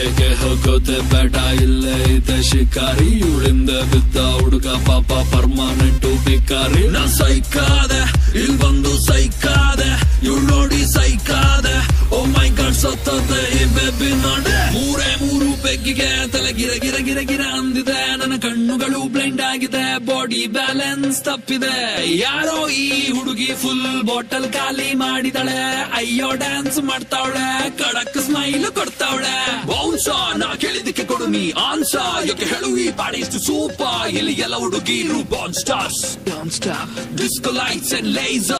ಬೇಟೆಗೆ ಹೋಗೋದೆ ಬೇಟ ಇಲ್ಲೇ ಇದೆ ಶಿಕಾರಿ ಇವಳಿಂದ ಬಿದ್ದ ಹುಡುಗ ಪಾಪ ಪರ್ಮನೆಂಟು ಬಿಕಾರಿ ನಾ ಸೈಕಾದೆ ಇಲ್ ಬಂದು ಸೈಕಾದೆ ಇವಳು ನೋಡಿ ಸೈಕಾದೆ ಓ ಮೈ ಗಾಡ್ ಸತ್ತದೆ ಈ ಬೇಬಿ ನೋಡೆ ಮೂರೇ ಮೂರು ಬೆಗ್ಗಿಗೆ ತಲೆ ಗಿರ ಗಿರ ಗಿರ ಗಿರ ಅಂದಿದೆ ನನ್ನ ಕಣ್ಣುಗಳು ಬ್ಲೈಂಡ್ ಆಗಿದೆ ಬಾಡಿ ಬ್ಯಾಲೆನ್ಸ್ ತಪ್ಪಿದೆ ಯಾರೋ ಈ ಹುಡುಗಿ ಫುಲ್ ಬಾಟಲ್ ಖಾಲಿ ಮಾಡಿದಳೆ ಅಯ್ಯೋ ಡ್ಯಾನ್ಸ್ ಮಾಡ್ತಾವಳೆ ಕಡಕ್ ಸ್ಮೈಲ್ ಕೊಡ್ತಾವಳೆ ಬೌನ್ಸ ನಾ ಕೇಳಿದಕ್ಕೆ ಕೊಡು ನೀ ಆನ್ಸ ಯಾಕೆ ಹೇಳು ಈ ಬಾಡಿ ಇಷ್ಟು ಸೂಪ ಇಲ್ಲಿ ಎಲ್ಲ ಹುಡುಗಿರು ಬಾನ್ stars disco lights and laser